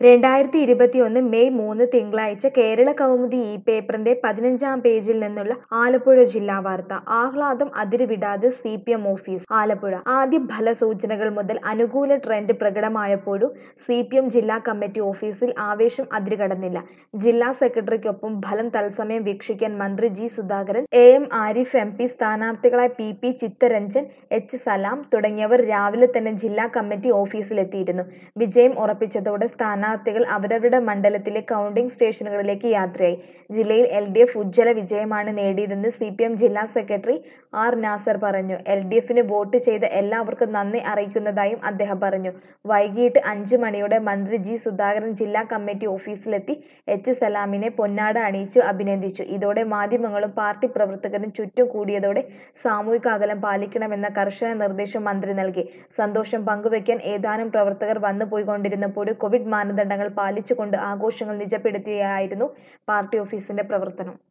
രണ്ടായിരത്തി ഇരുപത്തിയൊന്ന് മെയ് മൂന്ന് തിങ്കളാഴ്ച കേരള കൗമുദി ഈ പേപ്പറിന്റെ പതിനഞ്ചാം പേജിൽ നിന്നുള്ള ആലപ്പുഴ ജില്ലാ വാർത്ത ആഹ്ലാദം അതിരുവിടാതെ C P M office Alappuzha ആദ്യ ഫലസൂചനകൾ മുതൽ അനുകൂല ട്രെൻഡ് പ്രകടമായപ്പോഴും സി പി എം ജില്ലാ കമ്മിറ്റി ഓഫീസിൽ ആവേശം അതിരുകടന്നില്ല ജില്ലാ സെക്രട്ടറിക്കൊപ്പം ഫലം തത്സമയം വീക്ഷിക്കാൻ മന്ത്രി G Sudhakaran A M Arif M P സ്ഥാനാർത്ഥികളായ P P Chitharanjan H Salam തുടങ്ങിയവർ രാവിലെ തന്നെ ജില്ലാ കമ്മിറ്റി ഓഫീസിലെത്തിയിരുന്നു വിജയം ഉറപ്പിച്ചതോടെ സ്ഥാനാർത്ഥികൾ അവരവരുടെ മണ്ഡലത്തിലെ കൗണ്ടിംഗ് സ്റ്റേഷനുകളിലേക്ക് യാത്രയായി ജില്ലയിൽ എൽ ഡി എഫ് ഉജ്ജ്വല വിജയമാണ് നേടിയതെന്ന് സി പി എം ജില്ലാ സെക്രട്ടറി ആർ നാസർ പറഞ്ഞു എൽ ഡി എഫിന് വോട്ട് ചെയ്ത എല്ലാവർക്കും നന്ദി അറിയിക്കുന്നതായും അദ്ദേഹം പറഞ്ഞു വൈകിട്ട് അഞ്ച് മണിയോടെ മന്ത്രി ജി സുധാകരൻ ജില്ലാ കമ്മിറ്റി ഓഫീസിലെത്തി എച്ച് സലാമിനെ പൊന്നാട അണിയിച്ചു അഭിനന്ദിച്ചു ഇതോടെ മാധ്യമങ്ങളും പാർട്ടി പ്രവർത്തകരും ചുറ്റും കൂടിയതോടെ സാമൂഹിക അകലം പാലിക്കണമെന്ന കർശന നിർദ്ദേശം മന്ത്രി നൽകി സന്തോഷം പങ്കുവയ്ക്കാൻ ഏതാനും പ്രവർത്തകർ വന്നു പോയിക്കൊണ്ടിരുന്നപ്പോഴും കോവിഡ് മാനദണ്ഡങ്ങൾ പാലിച്ചുകൊണ്ട് ആഘോഷങ്ങൾ നിജപ്പെടുത്തിയായിരുന്നു പാർട്ടി ഓഫീസിന്റെ പ്രവർത്തനം